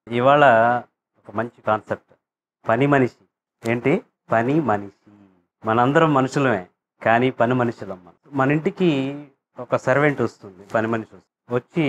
ఇవాళ ఒక మంచి కాన్సెప్ట్ పని మనిషి ఏంటి పని మనిషి మనందరం మనుషులమే కానీ పని మనుషులం మనం మన ఇంటికి ఒక సర్వెంట్ వస్తుంది పని మనిషి వస్తుంది వచ్చి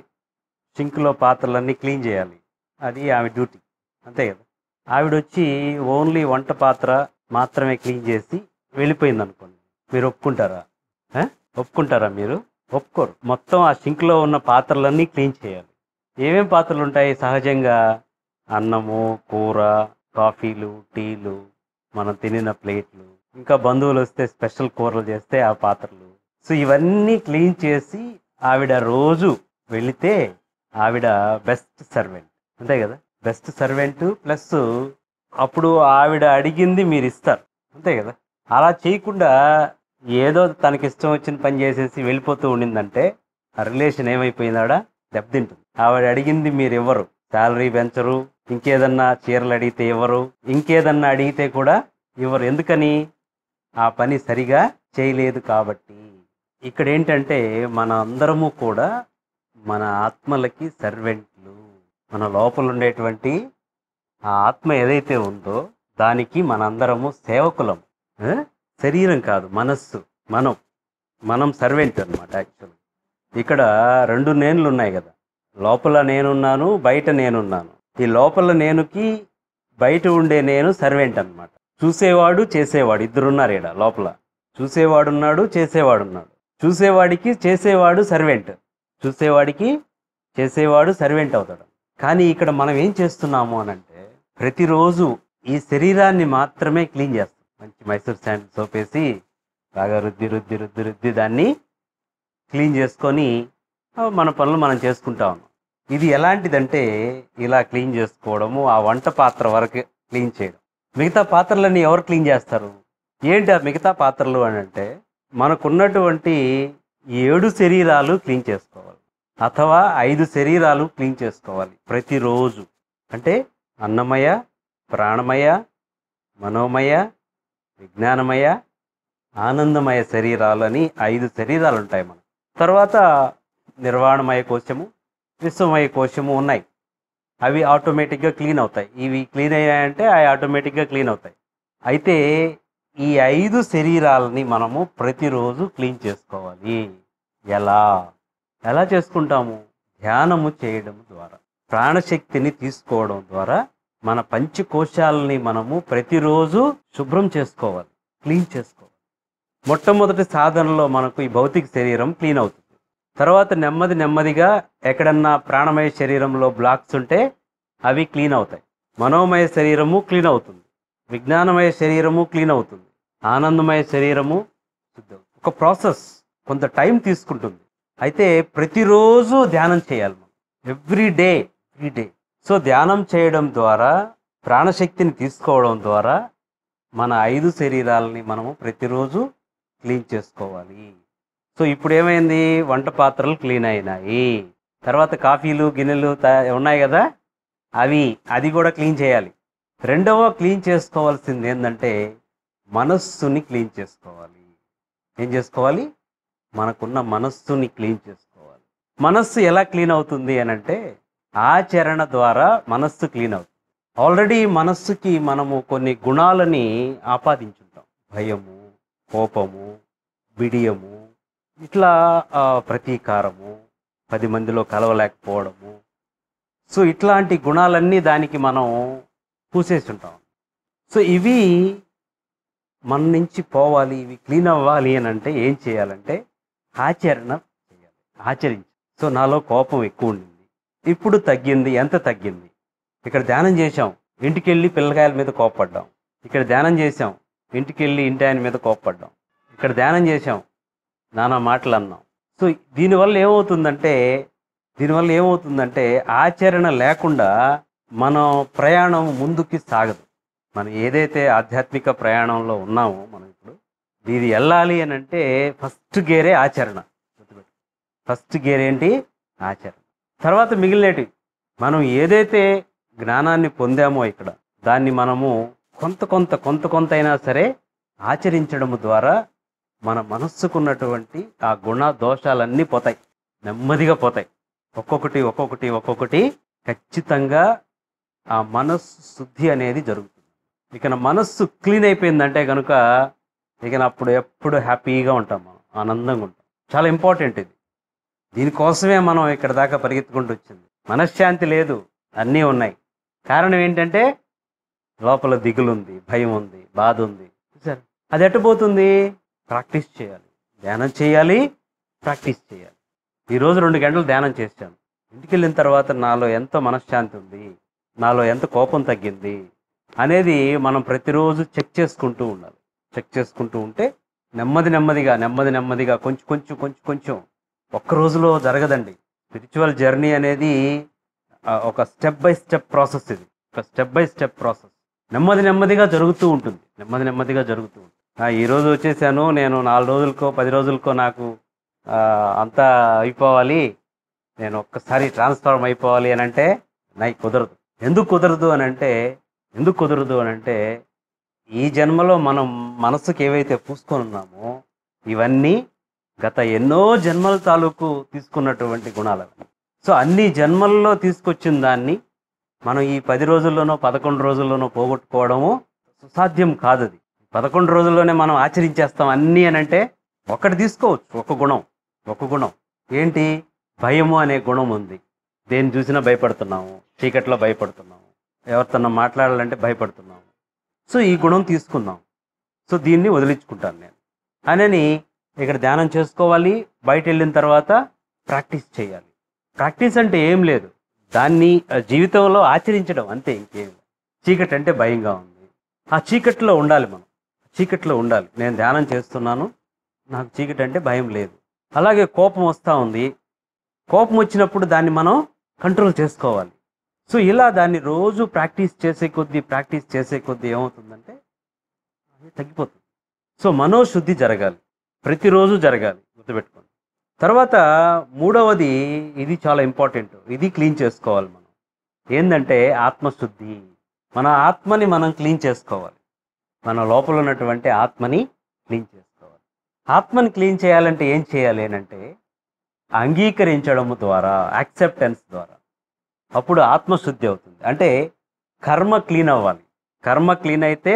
సింక్లో పాత్రలన్నీ క్లీన్ చేయాలి అది ఆమె డ్యూటీ అంతే కదా ఆవిడ వచ్చి ఓన్లీ వంట పాత్ర మాత్రమే క్లీన్ చేసి వెళ్ళిపోయింది అనుకోండి మీరు ఒప్పుకుంటారా ఆ? ఒప్పుకుంటారా మీరు ఒప్పుకోరు మొత్తం ఆ సింక్లో ఉన్న పాత్రలన్నీ క్లీన్ చేయాలి ఏమేం పాత్రలు ఉంటాయి సహజంగా అన్నము కూర కాఫీలు టీలు మనం తినిన ప్లేట్లు ఇంకా బంధువులు వస్తే స్పెషల్ కూరలు చేస్తే ఆ పాత్రలు సో ఇవన్నీ క్లీన్ చేసి ఆవిడ రోజు వెళితే ఆవిడ బెస్ట్ సర్వెంట్ అంతే కదా బెస్ట్ సర్వెంట్ ప్లస్ అప్పుడు ఆవిడ అడిగింది మీరు ఇస్తారు అంతే కదా అలా చేయకుండా ఏదో తనకి ఇష్టం వచ్చిన పని చేసేసి వెళ్ళిపోతూ ఉండిందంటే ఆ రిలేషన్ ఏమైపోయిందాడ దెబ్బతింటుంది ఆవిడ అడిగింది మీరు ఇవ్వరు శాలరీ పెంచరు ఇంకేదన్నా చీరలు అడిగితే ఇవ్వరు ఇంకేదన్నా అడిగితే కూడా ఇవ్వరు ఎందుకని ఆ పని సరిగా చేయలేదు కాబట్టి ఇక్కడ ఏంటంటే మన అందరము కూడా మన ఆత్మలకి సర్వెంట్లు మన లోపల ఉండేటువంటి ఆ ఆత్మ ఏదైతే ఉందో దానికి మనందరము సేవకులం ఆ? శరీరం కాదు మనస్సు మనం మనం సర్వెంట్ అనమాట యాక్చువల్ ఇక్కడ రెండు నేనులు ఉన్నాయి కదా లోపల నేనున్నాను బయట నేనున్నాను ఈ లోపల నేనుకి బయట ఉండే నేను సర్వెంట్ అన్నమాట చూసేవాడు చేసేవాడు ఇద్దరు ఉన్నారు ఇక్కడ లోపల చూసేవాడు ఉన్నాడు చేసేవాడు ఉన్నాడు చూసేవాడికి చేసేవాడు సర్వెంట్ చూసేవాడికి చేసేవాడు సర్వెంట్ అవుతాడు కానీ ఇక్కడ మనం ఏం చేస్తున్నాము అని అంటే ప్రతిరోజు ఈ శరీరాన్ని మాత్రమే క్లీన్ చేస్తాం మంచి మైసూర్ శాండ్ సోప్ వేసి బాగా రుద్ది రుద్ది రుద్ది రుద్ది దాన్ని క్లీన్ చేసుకొని ఆ, మన పనులు మనం చేసుకుంటా ఉన్నాం ఇది ఎలాంటిదంటే ఇలా క్లీన్ చేసుకోవడము ఆ వంట పాత్ర వరకు క్లీన్ చేయడం మిగతా పాత్రలన్నీ ఎవరు క్లీన్ చేస్తారు ఏంటి ఆ మిగతా పాత్రలు అని అంటే మనకున్నటువంటి ఏడు శరీరాలు క్లీన్ చేసుకోవాలి అథవా ఐదు శరీరాలు క్లీన్ చేసుకోవాలి ప్రతిరోజు అంటే అన్నమయ ప్రాణమయ మనోమయ విజ్ఞానమయ ఆనందమయ శరీరాలు అని ఐదు శరీరాలు ఉంటాయి మనం తర్వాత నిర్వాణమయ కోశము విశ్వమయ కోశము ఉన్నాయి అవి ఆటోమేటిక్గా క్లీన్ అవుతాయి ఇవి క్లీన్ అయ్యాయంటే అవి ఆటోమేటిక్గా క్లీన్ అవుతాయి అయితే ఈ ఐదు శరీరాలని మనము ప్రతిరోజు క్లీన్ చేసుకోవాలి ఎలా ఎలా చేసుకుంటాము ధ్యానము చేయడం ద్వారా ప్రాణశక్తిని తీసుకోవడం ద్వారా మన పంచకోశాలని మనము ప్రతిరోజు శుభ్రం చేసుకోవాలి క్లీన్ చేసుకోవాలి మొట్టమొదటి సాధనలో మనకు ఈ భౌతిక శరీరం క్లీన్ అవుతుంది తర్వాత నెమ్మది నెమ్మదిగా ఎక్కడన్నా ప్రాణమయ శరీరంలో బ్లాక్స్ ఉంటే అవి క్లీన్ అవుతాయి మనోమయ శరీరము క్లీన్ అవుతుంది విజ్ఞానమయ శరీరము క్లీన్ అవుతుంది ఆనందమయ శరీరము శుద్ధి అవుతుంది. ఒక ప్రాసెస్ కొంత టైం తీసుకుంటుంది అయితే ప్రతిరోజు ధ్యానం చేయాలి మనం every day every day so ధ్యానం చేయడం ద్వారా ప్రాణశక్తిని తీసుకోవడం ద్వారా మన ఐదు శరీరాలని మనము ప్రతిరోజు క్లీన్ చేసుకోవాలి సో ఇప్పుడు ఏమైంది వంట పాత్రలు క్లీన్ అయినాయి తర్వాత కాఫీలు గిన్నెలు త- ఉన్నాయి కదా అవి అది కూడా క్లీన్ చేయాలి రెండవ క్లీన్ చేసుకోవాల్సింది ఏంటంటే మనస్సుని క్లీన్ చేసుకోవాలి ఏం చేసుకోవాలి మనకున్న మనస్సుని క్లీన్ చేసుకోవాలి మనస్సు ఎలా క్లీన్ అవుతుంది అని అంటే ఆచరణ ద్వారా మనస్సు క్లీన్ అవుతుంది ఆల్రెడీ మనస్సుకి మనము కొన్ని గుణాలని ఆపాదించుంటాం భయము కోపము బిడియము ఇట్లా ఆ, ప్రతీకారము పది మందిలో కలవలేకపోవడము సో ఇట్లాంటి గుణాలన్నీ దానికి మనం పూసేసి ఉంటాం సో ఇవి మన నుంచి పోవాలి ఇవి క్లీన్ అవ్వాలి అని అంటే ఏం చేయాలంటే ఆచరణ చేయాలి ఆచరించి సో నాలో కోపం ఎక్కువ ఉండింది ఇప్పుడు తగ్గింది ఎంత తగ్గింది ఇక్కడ ధ్యానం చేశాం ఇంటికి వెళ్ళి పిల్లకాయల మీద కోప్పడ్డాం ఇక్కడ ధ్యానం చేశాం ఇంటికి వెళ్ళి ఇంటి ఆయన మీద కోప్పడ్డాం ఇక్కడ ధ్యానం చేశాం నానా మాటలు అన్నాం సో దీనివల్ల ఏమవుతుందంటే దీనివల్ల ఏమవుతుందంటే ఆచరణ లేకుండా మనం ప్రయాణం ముందుకి సాగదు మనం ఏదైతే ఆధ్యాత్మిక ప్రయాణంలో ఉన్నామో మనం ఇప్పుడు ఇది వెళ్ళాలి అని అంటే ఫస్ట్ గేరే ఆచరణ గుర్తుపెట్టు ఫస్ట్ గేర్ ఏంటి ఆచరణ తర్వాత మిగిలినటివి మనం ఏదైతే జ్ఞానాన్ని పొందామో ఇక్కడ దాన్ని మనము కొంత కొంత కొంత కొంత అయినా సరే ఆచరించడం ద్వారా మన మనస్సుకున్నటువంటి ఆ గుణ దోషాలన్నీ పోతాయి నెమ్మదిగా పోతాయి ఒక్కొక్కటి ఒక్కొక్కటి ఒక్కొక్కటి ఖచ్చితంగా ఆ మనస్సు శుద్ధి అనేది జరుగుతుంది ఇక నా మనస్సు క్లీన్ అయిపోయిందంటే కనుక ఇక నా అప్పుడు ఎప్పుడు హ్యాపీగా ఉంటాం మనం ఆనందంగా ఉంటాం చాలా ఇంపార్టెంట్ ఇది దీనికోసమే మనం ఇక్కడ దాకా పరిగెత్తుకుంటూ వచ్చింది మనశ్శాంతి లేదు అన్నీ ఉన్నాయి కారణం ఏంటంటే లోపల దిగులు ఉంది భయం ఉంది బాధ ఉంది చూసారు అది ఎట్టబోతుంది ప్రాక్టీస్ చేయాలి ధ్యానం చేయాలి ప్రాక్టీస్ చేయాలి ఈరోజు రెండు గంటలు ధ్యానం చేశాను ఇంటికి వెళ్ళిన తర్వాత నాలో ఎంత మనశ్శాంతి ఉంది నాలో ఎంత కోపం తగ్గింది అనేది మనం ప్రతిరోజు చెక్ చేసుకుంటూ ఉండాలి చెక్ చేసుకుంటూ ఉంటే నెమ్మది నెమ్మదిగా నెమ్మది నెమ్మదిగా కొంచెం కొంచెం కొంచెం కొంచెం ఒక్క రోజులో జరగదండి స్పిరిచువల్ జర్నీ అనేది ఆ, ఒక స్టెప్ బై స్టెప్ ప్రాసెస్ ఇది ఒక స్టెప్ బై స్టెప్ ప్రాసెస్ నెమ్మది నెమ్మదిగా జరుగుతూ ఉంటుంది నెమ్మది నెమ్మదిగా జరుగుతూ ఉంటుంది ఆ, ఈ రోజు వచ్చేసాను నేను నాలుగు రోజులకో పది రోజులకో నాకు ఆ, అంతా అయిపోవాలి నేను ఒక్కసారి ట్రాన్స్ఫార్మ్ అయిపోవాలి అని అంటే నాకు కుదరదు ఎందుకు కుదరదు అని అంటే ఎందుకు కుదరదు అని అంటే ఈ జన్మలో మనం మనసుకి ఏవైతే పూసుకొని ఉన్నామో ఇవన్నీ గత ఎన్నో జన్మల తాలూకు తీసుకున్నటువంటి గుణాలు అవి. సో అన్ని జన్మల్లో తీసుకొచ్చిన దాన్ని మనం ఈ పది రోజుల్లోనో పదకొండు రోజుల్లోనో పోగొట్టుకోవడము సుసాధ్యం కాదు అది పదకొండు రోజుల్లోనే మనం ఆచరించేస్తాం అన్నీ అని అంటే ఒకటి తీసుకోవచ్చు ఒక గుణం ఒక గుణం ఏంటి భయము అనే గుణం ఉంది దేన్ని చూసినా భయపడుతున్నాము చీకట్లో భయపడుతున్నాము ఎవరితోనో మాట్లాడాలంటే భయపడుతున్నాము సో ఈ గుణం తీసుకుందాం సో దీన్ని వదిలించుకుంటాను నేను అనని ఇక్కడ ధ్యానం చేసుకోవాలి బయట వెళ్ళిన తర్వాత ప్రాక్టీస్ చేయాలి ప్రాక్టీస్ అంటే ఏం లేదు దాన్ని ఆ, జీవితంలో ఆచరించడం అంతే ఇంకేం లేదు. చీకటి అంటే భయంగా ఉంది ఆ చీకట్లో ఉండాలి మనం చీకట్లో ఉండాలి నేను ధ్యానం చేస్తున్నాను నాకు చీకటి అంటే భయం లేదు అలాగే కోపం వస్తూ ఉంది కోపం వచ్చినప్పుడు దాన్ని మనం కంట్రోల్ చేసుకోవాలి సో ఇలా దాన్ని రోజు ప్రాక్టీస్ చేసే కొద్దీ ప్రాక్టీస్ చేసే కొద్దీ ఏమవుతుందంటే అది తగ్గిపోతుంది సో మనోశుద్ధి జరగాలి ప్రతిరోజు జరగాలి గుర్తుపెట్టుకోండి తర్వాత మూడవది ఇది చాలా ఇంపార్టెంట్ ఇది క్లీన్ చేసుకోవాలి మనం ఏంటంటే ఆత్మశుద్ధి మన ఆత్మని మనం క్లీన్ చేసుకోవాలి మన లోపల ఉన్నటువంటి ఆత్మని క్లీన్ చేసుకోవాలి ఆత్మని క్లీన్ చేయాలంటే ఏం చేయాలి అని అంటే అంగీకరించడం ద్వారా యాక్సెప్టెన్స్ ద్వారా అప్పుడు ఆత్మశుద్ధి అవుతుంది అంటే కర్మ క్లీన్ అవ్వాలి కర్మ క్లీన్ అయితే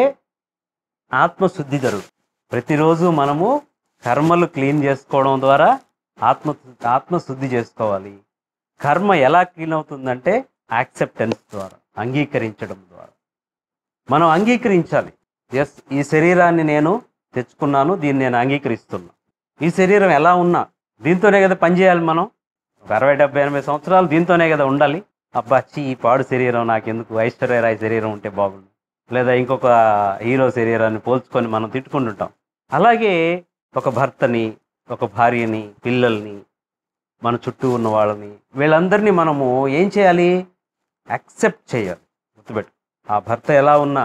ఆత్మశుద్ధి జరుగుతుంది ప్రతిరోజు మనము కర్మలు క్లీన్ చేసుకోవడం ద్వారా ఆత్మ ఆత్మశుద్ధి చేసుకోవాలి కర్మ ఎలా క్లీన్ అవుతుందంటే యాక్సెప్టెన్స్ ద్వారా అంగీకరించడం ద్వారా మనం అంగీకరించాలి ఎస్ ఈ శరీరాన్ని నేను తెచ్చుకున్నాను దీన్ని నేను అంగీకరిస్తున్నా ఈ శరీరం ఎలా ఉన్నా దీంతోనే కదా పనిచేయాలి మనం ఒక అరవై డెబ్బై ఎనభై సంవత్సరాలు దీంతోనే కదా ఉండాలి అబ్బా చీ ఈ పాడు శరీరం నాకెందుకు ఐశ్వర్యరాయ్ శరీరం ఉంటే బాగుండు లేదా ఇంకొక హీరో శరీరాన్ని పోల్చుకొని మనం తిట్టుకుంటుంటాం అలాగే ఒక భర్తని ఒక భార్యని పిల్లల్ని మన చుట్టూ ఉన్న వాళ్ళని వీళ్ళందరినీ మనము ఏం చేయాలి యాక్సెప్ట్ చేయాలి గుర్తుపెట్టు ఆ భర్త ఎలా ఉన్నా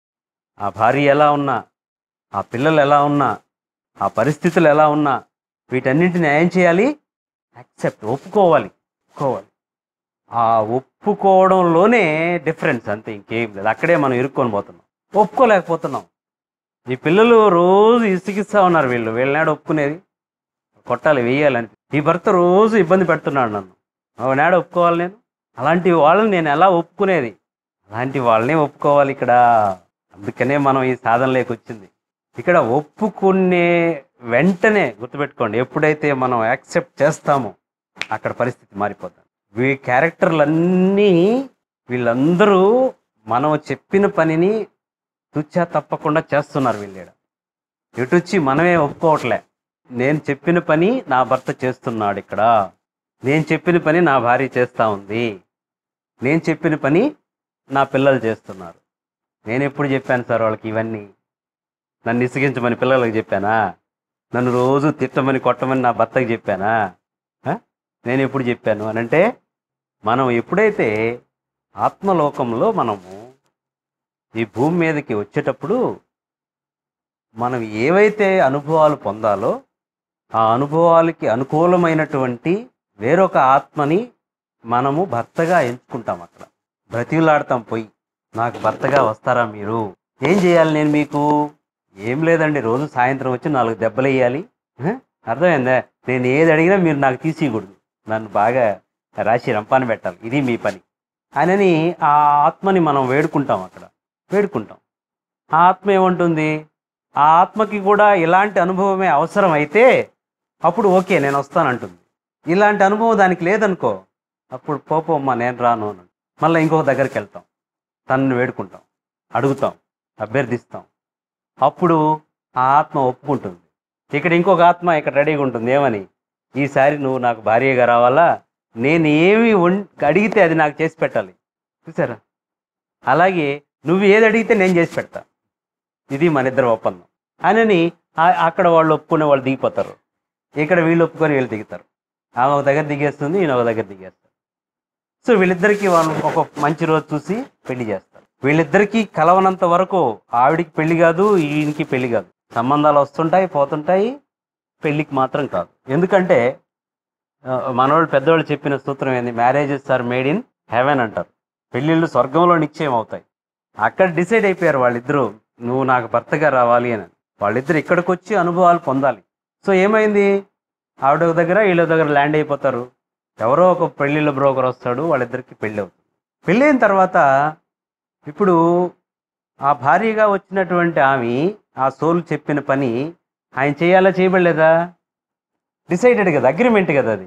ఆ భార్య ఎలా ఉన్నా ఆ పిల్లలు ఎలా ఉన్నా ఆ పరిస్థితులు ఎలా ఉన్నా వీటన్నింటిని ఏం చేయాలి యాక్సెప్ట్ ఒప్పుకోవాలి ఒప్పుకోవాలి ఆ ఒప్పుకోవడంలోనే డిఫరెన్స్ అంతే ఇంకేం లేదు అక్కడే మనం ఇరుక్కొని పోతున్నాం ఒప్పుకోలేకపోతున్నాం ఈ పిల్లలు రోజు ఇసిగిస్తా ఉన్నారు వీళ్ళు వీళ్ళనాడు ఒప్పుకునేది కొట్టాలి వేయాలని ఈ భర్త రోజు ఇబ్బంది పెడుతున్నాడు నన్ను నాడు ఒప్పుకోవాలి నేను అలాంటి వాళ్ళని నేను ఎలా ఒప్పుకునేది అలాంటి వాళ్ళనే ఒప్పుకోవాలి ఇక్కడ అందుకనే మనం ఈ సాధనలోకి వచ్చింది ఇక్కడ ఒప్పుకునే వెంటనే గుర్తుపెట్టుకోండి ఎప్పుడైతే మనం యాక్సెప్ట్ చేస్తామో అక్కడ పరిస్థితి మారిపోతుంది వీ క్యారెక్టర్లన్నీ వీళ్ళందరూ మనం చెప్పిన పనిని తుచ్చా తప్పకుండా చేస్తున్నారు వీళ్ళేడ ఎటొచ్చి మనమే ఒప్పుకోవట్లే నేను చెప్పిన పని నా భర్త చేస్తున్నాడు ఇక్కడ నేను చెప్పిన పని నా భార్య చేస్తూ ఉంది నేను చెప్పిన పని నా పిల్లలు చేస్తున్నారు నేను ఎప్పుడు చెప్పాను సార్ వాళ్ళకి ఇవన్నీ నన్ను ఇసిగించమని పిల్లలకు చెప్పానా నన్ను రోజు తిట్టమని కొట్టమని నా భర్తకి చెప్పానా ఆ? నేను ఎప్పుడు చెప్పాను అని అంటే మనం ఎప్పుడైతే ఆత్మలోకంలో మనము ఈ భూమి మీదకి వచ్చేటప్పుడు మనం ఏవైతే అనుభవాలు పొందాలో ఆ అనుభవాలకి అనుకూలమైనటువంటి వేరొక ఆత్మని మనము భర్తగా ఎంచుకుంటాం అక్కడ బ్రతిలాడతాం పోయి నాకు భర్తగా వస్తారా మీరు ఏం చేయాలి నేను మీకు ఏం లేదండి రోజు సాయంత్రం వచ్చి నాలుగు దెబ్బలు వేయాలి హ? అర్థమైందా నేను ఏది అడిగినా మీరు నాకు తీసేయకూడదు నన్ను బాగా రాసి రంపాన పెట్టాలి ఇది మీ పని ఆయనని ఆ ఆత్మని మనం వేడుకుంటాం అక్కడ వేడుకుంటాం ఆ ఆత్మ ఏమంటుంది ఆ ఆత్మకి కూడా ఇలాంటి అనుభవమే అవసరం అయితే అప్పుడు ఓకే నేను వస్తానంటుంది ఇలాంటి అనుభవం దానికి లేదనుకో అప్పుడు పోపోమ్మా నేను రాను అని మళ్ళీ ఇంకొక దగ్గరికి వెళ్తాం తనని వేడుకుంటాం అడుగుతాం అభ్యర్థిస్తాం అప్పుడు ఆ ఆత్మ ఒప్పుకుంటుంది ఇక్కడ ఇంకొక ఆత్మ ఇక్కడ రెడీగా ఉంటుంది ఏమని ఈసారి నువ్వు నాకు భార్యగా రావాలా నేను ఏమి వం అడిగితే అది నాకు చేసి పెట్టాలి చూసారా అలాగే నువ్వు ఏది అడిగితే నేను చేసి పెడతా ఇది మన ఇద్దరు ఒప్పందం అని ఆ- అక్కడ వాళ్ళు ఒప్పుకునే వాళ్ళు దిగిపోతారు ఇక్కడ వీళ్ళు ఒప్పుకొని వీళ్ళు దిగుతారు ఆమె ఒక దగ్గర దిగేస్తుంది ఈయన ఒక దగ్గర దిగేస్తారు సో వీళ్ళిద్దరికి వాళ్ళు ఒక మంచి రోజు చూసి పెళ్లి చేస్తారు వీళ్ళిద్దరికి కలవనంత వరకు ఆవిడికి పెళ్లి కాదు ఈయనకి పెళ్లి కాదు సంబంధాలు వస్తుంటాయి పోతుంటాయి పెళ్లికి మాత్రం కాదు ఎందుకంటే ఆ, మనోళ్ళు పెద్దవాళ్ళు చెప్పిన సూత్రం ఏంది marriages are made in heaven అంటారు పెళ్ళిళ్ళు స్వర్గంలో నిశ్చయం అవుతాయి అక్కడ డిసైడ్ అయిపోయారు వాళ్ళిద్దరూ నువ్వు నాకు భర్తగా రావాలి అని వాళ్ళిద్దరు ఇక్కడికి వచ్చి అనుభవాలు పొందాలి సో ఏమైంది ఆవిడ ఒక దగ్గర వీళ్ళ దగ్గర ల్యాండ్ అయిపోతారు ఎవరో ఒక పెళ్ళిళ్ళ బ్రోకర్ వస్తాడు వాళ్ళిద్దరికి పెళ్ళి అవుతుంది పెళ్ళి అయిన తర్వాత ఇప్పుడు ఆ భార్యగా వచ్చినటువంటి ఆమె ఆ సోల్ చెప్పిన పని ఆయన చేయాలా చేయబడలేదా డిసైడెడ్ కదా అగ్రిమెంట్ కదా అది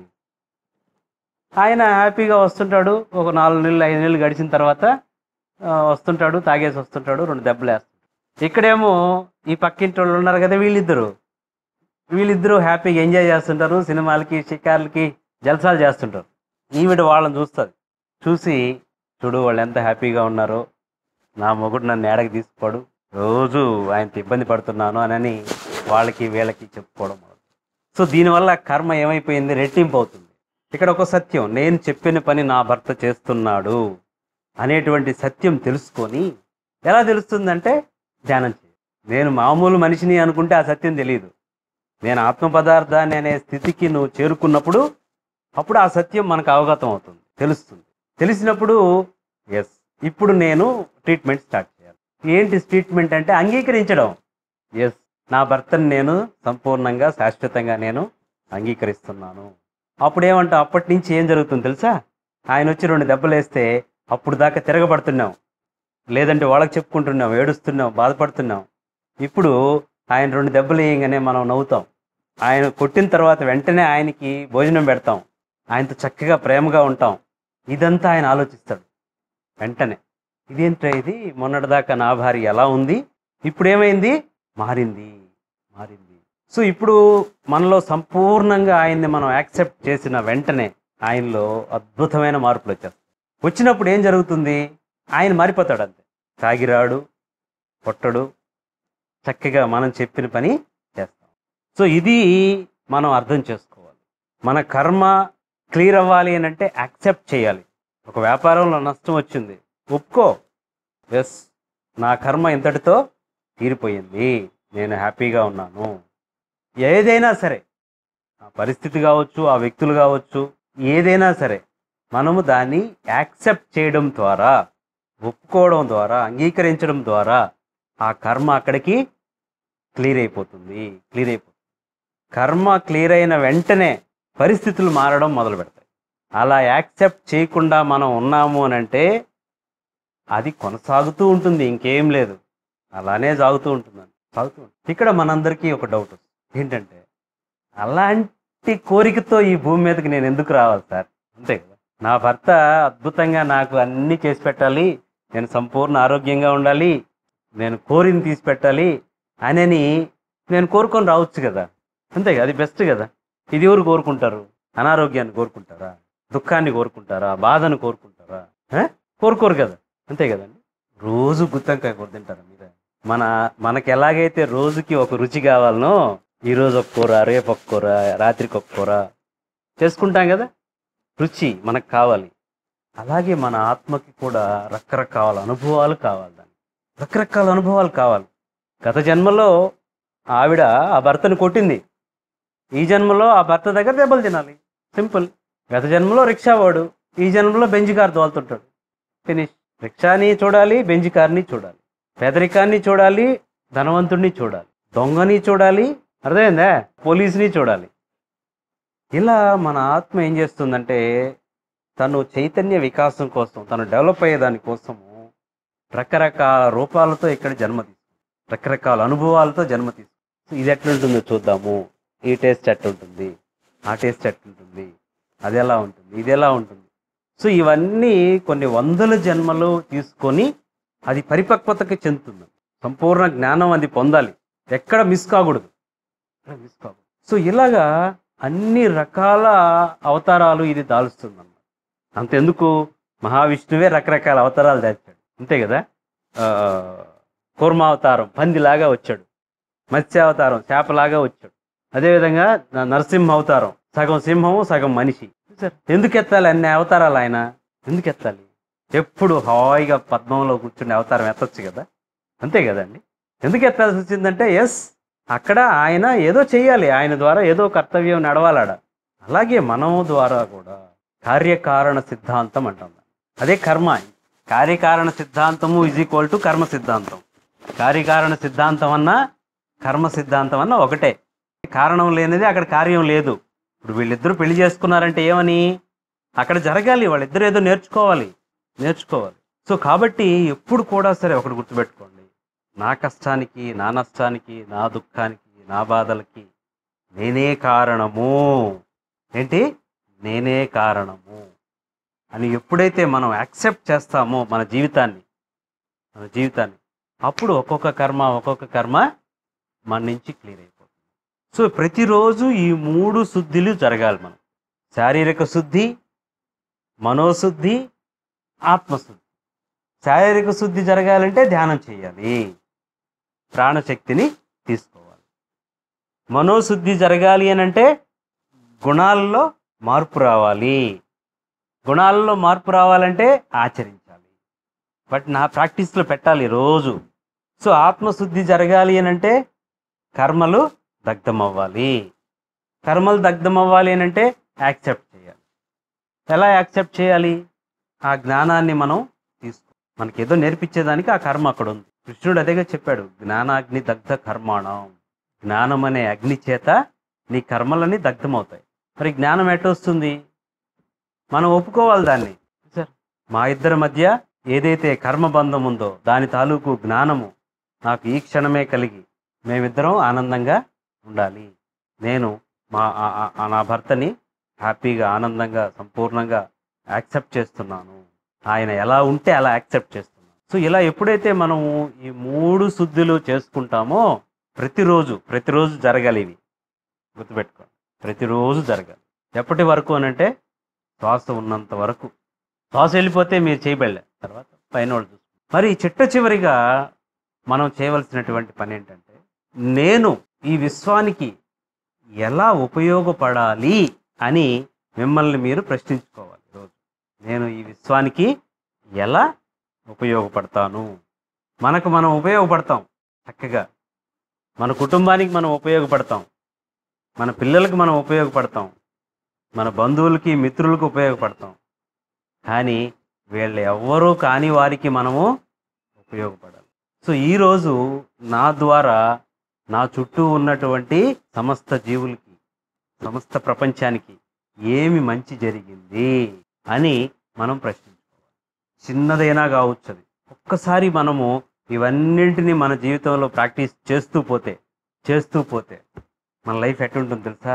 ఆయన హ్యాపీగా వస్తుంటాడు ఒక నాలుగు నెలలు ఐదు నెలలు గడిచిన తర్వాత ఆ, వస్తుంటాడు తాగేసి వస్తుంటాడు రెండు దెబ్బలు వేస్తాడు ఇక్కడేమో ఈ పక్కింటి వాళ్ళు ఉన్నారు కదా వీళ్ళిద్దరు వీళ్ళిద్దరూ హ్యాపీగా ఎంజాయ్ చేస్తుంటారు సినిమాలకి షికార్లకి జల్సాలు చేస్తుంటారు ఈవిడ వాళ్ళని చూస్తుంది చూసి చూడు వాళ్ళు ఎంత హ్యాపీగా ఉన్నారో నా మొగుడు నన్ను ఏడకి తీసుకోడు రోజు ఆయనతో ఇబ్బంది పడుతున్నాను అని వాళ్ళకి వీళ్ళకి చెప్పుకోవడం మొదలు. సో దీనివల్ల కర్మ ఏమైపోయింది రెట్టింపు అవుతుంది ఇక్కడ ఒక సత్యం నేను చెప్పిన పని నా భర్త చేస్తున్నాడు అనేటువంటి సత్యం తెలుసుకొని ఎలా తెలుస్తుందంటే ధ్యానం చేయి నేను మామూలు మనిషిని అనుకుంటే ఆ సత్యం తెలియదు నేను ఆత్మ పదార్థాన్ని అనే స్థితికి నువ్వు చేరుకున్నప్పుడు అప్పుడు ఆ సత్యం మనకు అవగతం అవుతుంది తెలుస్తుంది తెలిసినప్పుడు ఎస్ ఇప్పుడు నేను ట్రీట్మెంట్ స్టార్ట్ చేయాలి ఏంటి ట్రీట్మెంట్ అంటే అంగీకరించడం ఎస్ నా భర్తను నేను సంపూర్ణంగా శాశ్వతంగా నేను అంగీకరిస్తున్నాను అప్పుడు ఏమంటా అప్పటి నుంచి ఏం జరుగుతుంది తెలుసా ఆయన వచ్చి రెండు దెబ్బలు వేస్తే అప్పుడు దాకా తిరగబడుతున్నాం లేదంటే వాళ్ళకి చెప్పుకుంటున్నాం ఏడుస్తున్నాం బాధపడుతున్నాం ఇప్పుడు ఆయన రెండు దెబ్బలు వేయగానే మనం నవ్వుతాం ఆయన కొట్టిన తర్వాత వెంటనే ఆయనకి భోజనం పెడతాం ఆయనతో చక్కగా ప్రేమగా ఉంటాం ఇదంతా ఆయన ఆలోచిస్తాడు వెంటనే ఇదేంట్రా ఇది మొన్నటిదాకా నా భార్య ఎలా ఉంది ఇప్పుడు ఏమైంది మారింది మారింది సో ఇప్పుడు మనలో సంపూర్ణంగా ఆయన్ని మనం యాక్సెప్ట్ చేసిన వెంటనే ఆయనలో అద్భుతమైన మార్పులు వచ్చేస్తాయి వచ్చినప్పుడు ఏం జరుగుతుంది ఆయన మారిపోతాడు అంతే తాగిరాడు పొట్టడు చక్కగా మనం చెప్పిన పని చేస్తాం సో ఇది మనం అర్థం చేసుకోవాలి మన కర్మ క్లియర్ అవ్వాలి అని అంటే యాక్సెప్ట్ చేయాలి ఒక వ్యాపారంలో నష్టం వచ్చింది ఒప్పుకో ఎస్ నా కర్మ ఇంతటితో తీరిపోయింది నేను హ్యాపీగా ఉన్నాను ఏదైనా సరే ఆ పరిస్థితి కావచ్చు ఆ వ్యక్తులు కావచ్చు ఏదైనా సరే మనము దాన్ని యాక్సెప్ట్ చేయడం ద్వారా ఒప్పుకోవడం ద్వారా అంగీకరించడం ద్వారా ఆ కర్మ అక్కడికి క్లియర్ అయిపోతుంది క్లియర్ అయిపోతుంది కర్మ క్లియర్ అయిన వెంటనే పరిస్థితులు మారడం మొదలు పెడతాయి అలా యాక్సెప్ట్ చేయకుండా మనం ఉన్నాము అని అంటే అది కొనసాగుతూ ఉంటుంది ఇంకేం లేదు అలానే సాగుతూ ఉంటుంది సాగుతూ ఉంటుంది ఇక్కడ మనందరికీ ఒక డౌట్ వస్తుంది ఏంటంటే అలాంటి కోరికతో ఈ భూమి మీదకి నేను ఎందుకు రావాలి సార్ అంతే కదా నా భర్త అద్భుతంగా నాకు అన్నీ చేసి పెట్టాలి నేను సంపూర్ణ ఆరోగ్యంగా ఉండాలి నేను కోరిని తీసి పెట్టాలి అనని నేను కోరుకొని రావచ్చు కదా అంతే కదా అది బెస్ట్ కదా ఇది ఎవరు కోరుకుంటారు అనారోగ్యాన్ని కోరుకుంటారా దుఃఖాన్ని కోరుకుంటారా బాధను కోరుకుంటారా ఆ? కోరుకోరు కదా అంతే కదండి రోజు గుత్తంకాయ కూర తింటారా మీరే మన మనకి ఎలాగైతే రోజుకి ఒక రుచి కావాలనో ఈ రోజు ఒక కూర రేపు ఒక కూర రాత్రికి ఒక కూర చేసుకుంటాం కదా రుచి మనకు కావాలి అలాగే మన ఆత్మకి కూడా రకరకాల అనుభవాలు కావాలి దానికి రకరకాల అనుభవాలు కావాలి గత జన్మలో ఆవిడ ఆ భర్తను కొట్టింది ఈ జన్మలో ఆ భర్త దగ్గర దెబ్బలు తినాలి సింపుల్ గత జన్మలో రిక్షా వాడు ఈ జన్మలో బెంజ్ కార్ తోలుతుంటాడు ఫినిష్ రిక్షాని చూడాలి బెంజ్ కార్ని చూడాలి పేదరికాన్ని చూడాలి ధనవంతుడిని చూడాలి దొంగని చూడాలి అర్థమైందా పోలీసుని చూడాలి ఇలా మన ఆత్మ ఏం చేస్తుందంటే తను చైతన్య వికాసం కోసం తను డెవలప్ అయ్యేదాని కోసము రకరకాల రూపాలతో ఇక్కడ జన్మ తీసుకుంది రకరకాల అనుభవాలతో జన్మ తీసుకుంది సో ఇది ఎట్లుంటుందో చూద్దాము ఈ టేస్ట్ ఎట్లుంటుంది ఆ టేస్ట్ ఎట్లుంటుంది అది ఎలా ఉంటుంది ఇది ఎలా ఉంటుంది సో ఇవన్నీ కొన్ని వందల జన్మలు తీసుకొని అది పరిపక్వతకి చెందుతుంది సంపూర్ణ జ్ఞానం అది పొందాలి ఎక్కడ మిస్ కాకూడదు ఎక్కడ మిస్ కాకూడదు సో ఇలాగా అన్ని రకాల అవతారాలు ఇది దాలుస్తుంది అన్నమాట అంతెందుకు మహావిష్ణువే రకరకాల అవతారాలు దాచాడు అంతే కదా ఆ, కూర్మావతారం పందిలాగా వచ్చాడు మత్స్యావతారం చేపలాగా వచ్చాడు అదేవిధంగా న- నరసింహ అవతారం సగం సింహము సగం మనిషి చూసారు ఎందుకు ఎత్తాలి అన్ని అవతారాలు ఆయన ఎందుకు ఎత్తాలి ఎప్పుడు హాయిగా పద్మంలో కూర్చునే అవతారం ఎత్తొచ్చు కదా అంతే కదండి ఎందుకు ఎత్తాల్సి వచ్చిందంటే ఎస్ అక్కడ ఆయన ఏదో చెయ్యాలి ఆయన ద్వారా ఏదో కర్తవ్యం నడవాలాడ అలాగే మనం ద్వారా కూడా కార్యకారణ సిద్ధాంతం అంటాం దాన్ని. అదే కర్మ కార్యకారణ సిద్ధాంతము ఈజ్ ఈక్వల్ టు కర్మ సిద్ధాంతం కార్యకారణ సిద్ధాంతం అన్నా కర్మ సిద్ధాంతం అన్నా ఒకటే కారణం లేనిది అక్కడ కార్యం లేదు ఇప్పుడు వీళ్ళిద్దరూ పెళ్లి చేసుకున్నారంటే ఏమని అక్కడ జరగాలి వాళ్ళిద్దరూ ఏదో నేర్చుకోవాలి నేర్చుకోవాలి సో కాబట్టి ఎప్పుడు కూడా సరే ఒకటి గుర్తుపెట్టుకోండి నా కష్టానికి నా నష్టానికి నా దుఃఖానికి నా బాధలకి నేనే కారణము ఏంటి నేనే కారణము అని ఎప్పుడైతే మనం యాక్సెప్ట్ చేస్తామో మన జీవితాన్ని మన జీవితాన్ని అప్పుడు ఒక్కొక్క కర్మ ఒక్కొక్క కర్మ మన నుంచి క్లియర్ అయిపోతుంది సో ప్రతిరోజు ఈ మూడు శుద్ధిలు జరగాలి మనం శారీరక శుద్ధి మనోశుద్ధి ఆత్మశుద్ధి శారీరక శుద్ధి జరగాలంటే ధ్యానం చేయాలి ప్రాణశక్తిని తీసుకోవాలి మనోశుద్ధి జరగాలి అని అంటే గుణాల్లో మార్పు రావాలి గుణాల్లో మార్పు రావాలంటే ఆచరించాలి బట్ నా ప్రాక్టీస్లో పెట్టాలి రోజు సో ఆత్మశుద్ధి జరగాలి అని అంటే కర్మలు దగ్ధం అవ్వాలి కర్మలు దగ్ధం అవ్వాలి అని అంటే యాక్సెప్ట్ చేయాలి ఎలా యాక్సెప్ట్ చేయాలి ఆ జ్ఞానాన్ని మనం తీసుకో మనకి ఏదో నేర్పించేదానికి ఆ కర్మ అక్కడ ఉంది కృష్ణుడు అదేగా చెప్పాడు జ్ఞానాగ్ని దగ్ధ కర్మాణం జ్ఞానం అనే అగ్ని చేత నీ కర్మలన్నీ దగ్ధమవుతాయి మరి జ్ఞానం ఎట్టొస్తుంది మనం ఒప్పుకోవాలి దాన్ని సార్ మా ఇద్దరి మధ్య ఏదైతే కర్మబంధం ఉందో దాని తాలూకు జ్ఞానము నాకు ఈ క్షణమే కలిగి మేమిద్దరం ఆనందంగా ఉండాలి నేను మా ఆ- ఆ- ఆ నా భర్తని హ్యాపీగా ఆనందంగా సంపూర్ణంగా యాక్సెప్ట్ చేస్తున్నాను ఆయన ఎలా ఉంటే అలా యాక్సెప్ట్ చేస్తున్నాను సో ఇలా ఎప్పుడైతే మనము ఈ మూడు శుద్ధులు చేసుకుంటామో ప్రతిరోజు ప్రతిరోజు జరగాలి ఇవి గుర్తుపెట్టుకోండి ప్రతిరోజు జరగాలి ఎప్పటి వరకు అని అంటే శ్వాస ఉన్నంత వరకు శ్వాస వెళ్ళిపోతే మీరు చేయబడలే తర్వాత పైన వాళ్ళు చూసుకుంటారు మరి చిట్ట చివరిగా మనం చేయవలసినటువంటి పని ఏంటంటే నేను ఈ విశ్వానికి ఎలా ఉపయోగపడాలి అని మిమ్మల్ని మీరు ప్రశ్నించుకోవాలి రోజు నేను ఈ విశ్వానికి ఎలా ఉపయోగపడతాను మనకు మనం ఉపయోగపడతాం చక్కగా మన కుటుంబానికి మనం ఉపయోగపడతాం మన పిల్లలకు మనం ఉపయోగపడతాం మన బంధువులకి మిత్రులకు ఉపయోగపడతాం కానీ వీళ్ళు ఎవ్వరూ కాని వారికి మనము ఉపయోగపడాలి సో ఈరోజు నా ద్వారా నా చుట్టూ ఉన్నటువంటి సమస్త జీవులకి సమస్త ప్రపంచానికి ఏమి మంచి జరిగింది అని మనం ప్రశ్నించుకోవాలి చిన్నదైనా కావచ్చు అది ఒక్కసారి మనము ఇవన్నింటినీ మన జీవితంలో ప్రాక్టీస్ చేస్తూ పోతే చేస్తూ పోతే మన లైఫ్ ఎట్టుంటుంది తెలుసా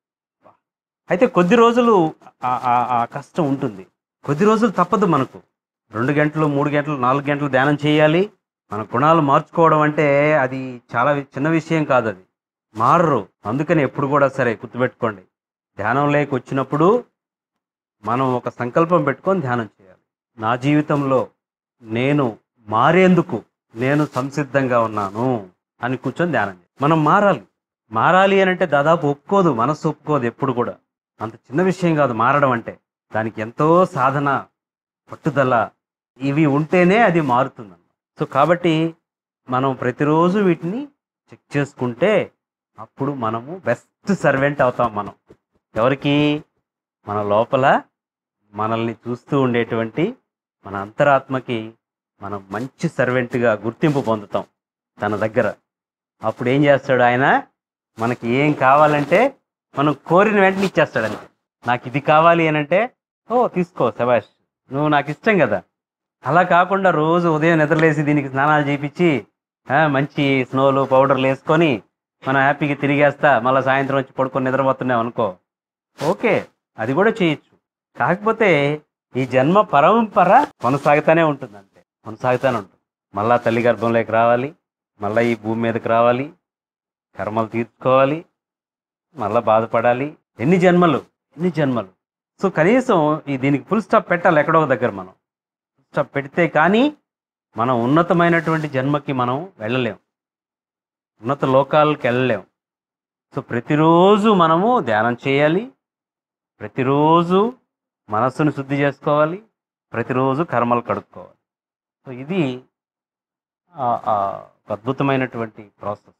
అయితే కొద్ది రోజులు ఆ- ఆ- ఆ కష్టం ఉంటుంది కొద్ది రోజులు తప్పదు మనకు రెండు గంటలు మూడు గంటలు నాలుగు గంటలు ధ్యానం చేయాలి మన గుణాలు మార్చుకోవడం అంటే అది చాలా వి- చిన్న విషయం కాదు అది మారరు అందుకని ఎప్పుడు కూడా సరే గుర్తుపెట్టుకోండి ధ్యానం లేక వచ్చినప్పుడు మనం ఒక సంకల్పం పెట్టుకొని ధ్యానం చేయాలి నా జీవితంలో నేను మారేందుకు నేను సంసిద్ధంగా ఉన్నాను అని కూర్చొని ధ్యానం చేయాలి మనం మారాలి మారాలి అని అంటే దాదాపు ఒప్పుకోదు మనస్సు ఒప్పుకోదు ఎప్పుడు కూడా అంత చిన్న విషయం కాదు మారడం అంటే దానికి ఎంతో సాధన పట్టుదల ఇవి ఉంటేనే అది మారుతుంది సో కాబట్టి మనం ప్రతిరోజు వీటిని చెక్ చేసుకుంటే అప్పుడు మనము బెస్ట్ సర్వెంట్ అవుతాం మనం ఎవరికి మన లోపల మనల్ని చూస్తూ ఉండేటువంటి మన అంతరాత్మకి మనం మంచి సర్వెంట్గా గుర్తింపు పొందుతాం తన దగ్గర అప్పుడు ఏం చేస్తాడు ఆయన మనకి ఏం కావాలంటే మనం కోరిన వెంటనే ఇచ్చేస్తాడు అంతే నాకు ఇది కావాలి అని అంటే ఓ తీసుకో శబాష్ నువ్వు నాకు ఇష్టం కదా అలా కాకుండా రోజు ఉదయం నిద్రలేసి దీనికి స్నానాలు చేయించి ఆ, మంచి స్నోలు పౌడర్లు వేసుకొని మనం హ్యాపీగా తిరిగేస్తా మళ్ళీ సాయంత్రం వచ్చి పడుకొని నిద్రపోతున్నాం అనుకో ఓకే అది కూడా చేయొచ్చు కాకపోతే ఈ జన్మ పరంపర కొనసాగుతూనే ఉంటుంది అంతే కొనసాగుతూనే ఉంటుంది మళ్ళా తల్లి గర్భంలోకి రావాలి మళ్ళీ ఈ భూమి మీదకి రావాలి కర్మలు తీర్చుకోవాలి మళ్ళీ బాధపడాలి ఎన్ని జన్మలు ఎన్ని జన్మలు సో కనీసం ఈ దీనికి ఫుల్ స్టాప్ పెట్టాలి ఎక్కడో ఒక దగ్గర మనం ఫుల్ స్టాప్ పెడితే కానీ మనం ఉన్నతమైనటువంటి జన్మకి మనం వెళ్ళలేం ఉన్నత లోకాలకు వెళ్ళలేం సో ప్రతిరోజు మనము ధ్యానం చేయాలి ప్రతిరోజు మనస్సును శుద్ధి చేసుకోవాలి ప్రతిరోజు కర్మలు కడుక్కోవాలి సో ఇది ఆ- ఆ ఒక అద్భుతమైనటువంటి ప్రాసెస్